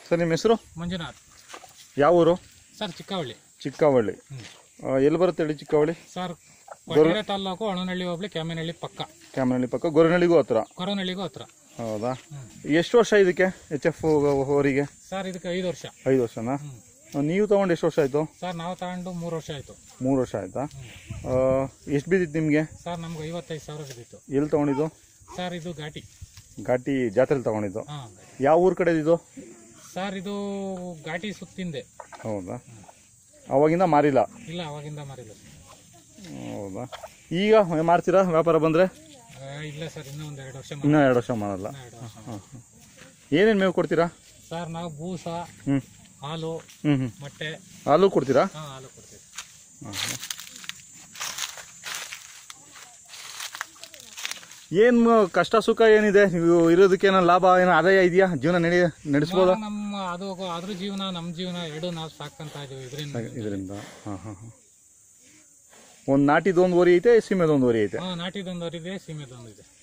Sir ನಿಮ್ಮ ಹೆಸರು ಮಂಜುನಾಥ್ ಯಾವ ಊರು ಸರ್ ಚಿಕ್ಕವಳ್ಳಿ ಚಿಕ್ಕವಳ್ಳಿ ಹ್ಮ್. ಆ, ಎಲ್ಲಿ ಬರುತ್ತೆ ಹೇಳಿ ಚಿಕ್ಕವಳ್ಳಿ ಸರ್ ಕೊಡಗೆರೆ ತಾಲೂಕು ಅಣನಹಳ್ಳಿ ಹೋಗ್ಲಿ ಕ್ಯಾಮನಹಳ್ಳಿ ಪಕ್ಕ ಕ್ಯಾಮನಹಳ್ಳಿ ಪಕ್ಕ ಗೊರನಹಳ್ಳಿಗೂ ಹತ್ರ ಕೊರನಹಳ್ಳಿಗೂ ಹತ್ರ ಹೌದಾ ಹ್ಮ್. ಎಷ್ಟು ವರ್ಷ ಇದಕ್ಕೆ ಎಚ್ ಎಫ್ ಹೋರಿಗೆ ಸರ್ ಇದಕ್ಕೆ ಐದು ವರ್ಷ ಐದು ವರ್ಷನಾ ಹ್ಮ್. ಆ, ನೀವು ತೊಗೊಂಡು ಎಷ್ಟು ವರ್ಷ ಆಯಿತು ಸರ್ ನಾವು ತಗೊಂಡು ಮೂರು ವರ್ಷ ಆಯಿತು ಮೂರು ವರ್ಷ ಆಯಿತಾ ಎಷ್ಟು ಬಿದ್ದಿತ್ತು ನಿಮಗೆ ಸರ್ ನಮ್ಗೆ ಐವತ್ತೈದು ಸಾವಿರ ಬಿದ್ದಿತ್ತು ಎಲ್ಲಿ ತೊಗೊಂಡಿದ್ದು ಸರ್ ಇದು ಘಾಟಿ ಘಾಟಿ ಜಾತ್ರೆಲಿ ತೊಗೊಂಡಿದ್ದು ಹಾಂ ಯಾವ ಊರು ಕಡೆ ಇದು ಸರ್ ಇದು ಘಾಟಿ ಸುತ್ತಿಂದೆ ಹೌದಾ ಅವಾಗಿಂದ ಮಾರಿಲ್ಲ ಇಲ್ಲ ಅವಾಗಿಂದ ಮಾರಿಲ್ಲ ಹೌದಾ ಈಗ ಮಾರ್ತೀರಾ ವ್ಯಾಪಾರ ಬಂದರೆ ಆ, ಇಲ್ಲ ಸರ್ ಇನ್ನೂ ಒಂದು ಎರಡು ವರ್ಷ ಮಾಡ್- ಇನ್ನೂ ಎರಡು ವರ್ಷ ಮಾಡಲ್ಲ ಇನ್ನೂ ಎರಡು ವರ್ಷ ಹಾಂ ಹಾಂ ಏನೇನು ಮೇವು ಕೊಡ್ತೀರಾ ಸರ್ ನಾವು ಬೂಸ ಹ್ಞೂ ಹಾಲು ಹ್ಞೂ ಹ್ಞೂ ಮೊಟ್ಟೆ ಹಾಲು ಕೊಡ್ತೀರಾ ಹಾಂ ಹಾಲು ಕೊಡ್ತೀವಿ ಏನು ಕಷ್ಟ ಸುಖ ಏನಿದೆ ನೀವು ಇರೋದಕ್ಕೆ ಏನೋ ಲಾಭ ಏನೋ ಆದಾಯ ಇದೆಯಾ ಜೀವನ ನಡಿ ನಡೆಸ್ಬೋದಾ ನಮ್ಮ ಅದು ಅದ್ರ ಜೀವನ ನಮ್ಮ ಜೀವನ ಎರಡು ನಾವು ಸಾಕಂತ ಇದೀವಿ ಇದರಿಂದ ಇದರಿಂದ ಹಾಂ ಹಾಂ ಹಾಂ ಒಂದು ನಾಟಿದೊಂದು ವರಿ ಐತೆ ಸೀಮೆದೊಂದು ವರಿ ಐತೆ ಹಾಂ ನಾಟಿದೊಂದು ಇದೆ ಸೀಮೆದೊಂದು ಇದೆ